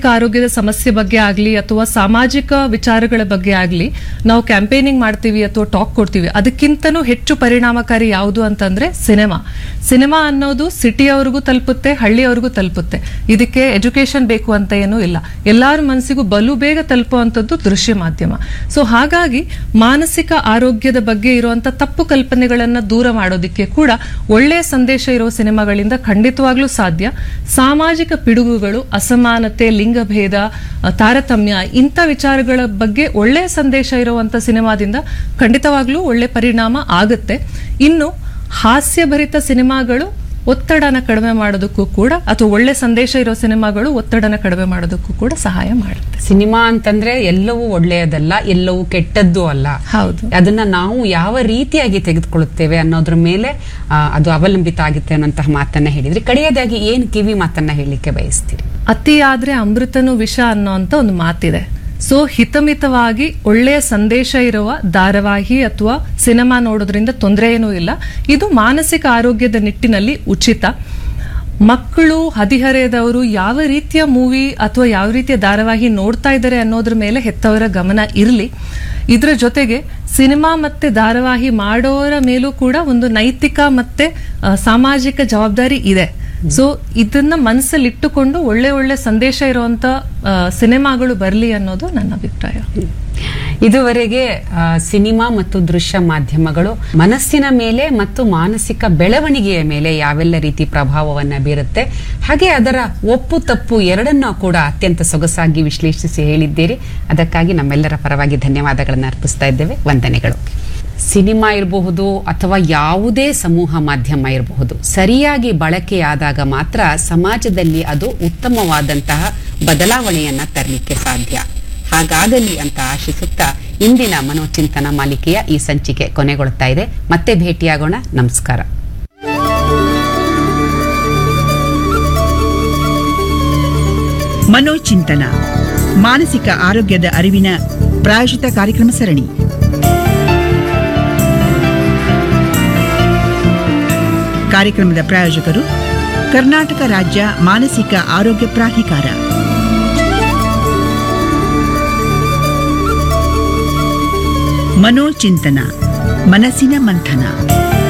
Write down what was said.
ಮಾನಸಿಕ ಆರೋಗ್ಯದ ಸಮಸ್ಯೆ ಬಗ್ಗೆ ಆಗಲಿ ಅಥವಾ ಸಾಮಾಜಿಕ ವಿಚಾರಗಳ ಬಗ್ಗೆ ಆಗಲಿ ನಾವು ಕ್ಯಾಂಪೇನಿಂಗ್ ಮಾಡ್ತೀವಿ ಅಥವಾ ಟಾಕ್ ಕೊಡ್ತೀವಿ ಅದಕ್ಕಿಂತನೂ ಹೆಚ್ಚು ಪರಿಣಾಮಕಾರಿ ಯಾವುದು ಅಂತಂದ್ರೆ ಸಿನಿಮಾ ಸಿನಿಮಾ ಅನ್ನೋದು ಸಿಟಿಯವರೆಗೂ ತಲುಪುತ್ತೆ ಹಳ್ಳಿಯವರೆಗೂ ತಲುಪುತ್ತೆ ಇದಕ್ಕೆ ಎಜುಕೇಶನ್ ಬೇಕು ಅಂತ ಏನೂ ಇಲ್ಲ ಎಲ್ಲರ ಮನಸ್ಸಿಗೂ ಬಲು ಬೇಗ ತಲುಪುವಂಥದ್ದು ದೃಶ್ಯ ಮಾಧ್ಯಮ ಸೊ ಹಾಗಾಗಿ ಮಾನಸಿಕ ಆರೋಗ್ಯದ ಬಗ್ಗೆ ಇರುವಂತ ತಪ್ಪು ಕಲ್ಪನೆಗಳನ್ನ ದೂರ ಮಾಡೋದಕ್ಕೆ ಕೂಡ ಒಳ್ಳೆಯ ಸಂದೇಶ ಇರುವ ಸಿನಿಮಾಗಳಿಂದ ಖಂಡಿತವಾಗ್ಲೂ ಸಾಧ್ಯ ಸಾಮಾಜಿಕ ಪಿಡುಗುಗಳು ಅಸಮಾನತೆ ಲಿಂಗಭೇದ ಅ, ತಾರತಮ್ಯ ಇಂಥ ವಿಚಾರಗಳ ಬಗ್ಗೆ ಒಳ್ಳೆಯ ಸಂದೇಶ ಇರುವಂತ ಸಿನಿಮಾದಿಂದ ಖಂಡಿತವಾಗ್ಲೂ ಒಳ್ಳೆ ಪರಿಣಾಮ ಆಗುತ್ತೆ ಇನ್ನು ಹಾಸ್ಯಭರಿತ ಸಿನಿಮಾಗಳು ಒತ್ತಡನ ಕಡಿಮೆ ಮಾಡೋದಕ್ಕೂ ಕೂಡ ಅಥವಾ ಒಳ್ಳೆ ಸಂದೇಶ ಇರೋ ಸಿನಿಮಾಗಳು ಒತ್ತಡನ ಕಡಿಮೆ ಮಾಡೋದಕ್ಕೂ ಕೂಡ ಸಹಾಯ ಮಾಡುತ್ತೆ ಸಿನಿಮಾ ಅಂತಂದ್ರೆ ಎಲ್ಲವೂ ಒಳ್ಳೆಯದಲ್ಲ ಎಲ್ಲವೂ ಕೆಟ್ಟದ್ದು ಅಲ್ಲ ಹೌದು ಅದನ್ನ ನಾವು ಯಾವ ರೀತಿಯಾಗಿ ತೆಗೆದುಕೊಳ್ಳುತ್ತೇವೆ ಅನ್ನೋದ್ರ ಮೇಲೆ ಆ, ಅದು ಅವಲಂಬಿತ ಆಗುತ್ತೆ ಅನ್ನೋಂತಹ ಮಾತನ್ನ ಹೇಳಿದ್ರಿ ಕಡೆಯದಾಗಿ ಏನ್ ಕಿವಿ ಮಾತನ್ನ ಹೇಳಲಿಕ್ಕೆ ಬಯಸ್ತೀರಿ ಅತಿ ಆದ್ರೆ ಅಮೃತನು ವಿಷ ಅನ್ನೋಂತ ಒಂದು ಮಾತಿದೆ ಸೊ ಹಿತಮಿತವಾಗಿ ಒಳ್ಳೆಯ ಸಂದೇಶ ಇರುವ ಧಾರಾವಾಹಿ ಅಥವಾ ಸಿನಿಮಾ ನೋಡೋದ್ರಿಂದ ತೊಂದರೆ ಏನೂ ಇಲ್ಲ ಇದು ಮಾನಸಿಕ ಆರೋಗ್ಯದ ನಿಟ್ಟಿನಲ್ಲಿ ಉಚಿತ ಮಕ್ಕಳು ಹದಿಹರೆಯದವರು ಯಾವ ರೀತಿಯ ಮೂವಿ ಅಥವಾ ಯಾವ ರೀತಿಯ ಧಾರಾವಾಹಿ ನೋಡ್ತಾ ಇದ್ದಾರೆ ಅನ್ನೋದ್ರ ಮೇಲೆ ಹೆತ್ತವರ ಗಮನ ಇರಲಿ ಇದರ ಜೊತೆಗೆ ಸಿನಿಮಾ ಮತ್ತೆ ಧಾರಾವಾಹಿ ಮಾಡೋರ ಮೇಲೂ ಕೂಡ ಒಂದು ನೈತಿಕ ಮತ್ತೆ ಆ, ಸಾಮಾಜಿಕ ಜವಾಬ್ದಾರಿ ಇದೆ ಸೊ ಇದನ್ನ ಮನಸ್ಸಲ್ಲಿ ಇಟ್ಟುಕೊಂಡು ಒಳ್ಳೆ ಒಳ್ಳೆ ಸಂದೇಶ ಇರುವಂತ ಆ, ಸಿನಿಮಾಗಳು ಬರಲಿ ಅನ್ನೋದು ನನ್ನ ಅಭಿಪ್ರಾಯ ಇದುವರೆಗೆ ಆ, ಸಿನಿಮಾ ಮತ್ತು ದೃಶ್ಯ ಮಾಧ್ಯಮಗಳು ಮನಸ್ಸಿನ ಮೇಲೆ ಮತ್ತು ಮಾನಸಿಕ ಬೆಳವಣಿಗೆಯ ಮೇಲೆ ಯಾವೆಲ್ಲ ರೀತಿ ಪ್ರಭಾವವನ್ನ ಬೀರುತ್ತೆ ಹಾಗೆ ಅದರ ಒಪ್ಪು ತಪ್ಪು ಎರಡನ್ನೂ ಕೂಡ ಅತ್ಯಂತ ಸೊಗಸಾಗಿ ವಿಶ್ಲೇಷಿಸಿ ಹೇಳಿದ್ದೀರಿ ಅದಕ್ಕಾಗಿ ನಮ್ಮೆಲ್ಲರ ಪರವಾಗಿ ಧನ್ಯವಾದಗಳನ್ನು ಅರ್ಪಿಸ್ತಾ ಇದ್ದೇವೆ ವಂದನೆಗಳು ಸಿನಿಮಾ ಇರಬಹುದು ಅಥವಾ ಯಾವುದೇ ಸಮೂಹ ಮಾಧ್ಯಮ ಇರಬಹುದು ಸರಿಯಾಗಿ ಬಳಕೆಯಾದಾಗ ಮಾತ್ರ ಸಮಾಜದಲ್ಲಿ ಅದು ಉತ್ತಮವಾದಂತಹ ಬದಲಾವಣೆಯನ್ನ ತರಲಿಕ್ಕೆ ಸಾಧ್ಯ ಹಾಗಾಗಲಿ ಅಂತ ಆಶಿಸುತ್ತಾ ಇಂದಿನ ಮನೋಚಿಂತನ ಮಾಲಿಕೆಯ ಈ ಸಂಚಿಕೆ ಕೊನೆಗೊಳ್ತಾ ಇದೆ ಮತ್ತೆ ಭೇಟಿಯಾಗೋಣ ನಮಸ್ಕಾರ ಮನೋಚಿಂತನ ಮಾನಸಿಕ ಆರೋಗ್ಯದ ಅರಿವಿನ ಪ್ರಾಯೋಜಿತ ಕಾರ್ಯಕ್ರಮ ಸರಣಿ ಕಾರ್ಯಕ್ರಮದ ಪ್ರಾಯೋಜಕರು ಕರ್ನಾಟಕ ರಾಜ್ಯ ಮಾನಸಿಕ ಆರೋಗ್ಯ ಪ್ರಾಧಿಕಾರ ಮನೋಚಿಂತನ ಮನಸ್ಸಿನ ಮಂಥನ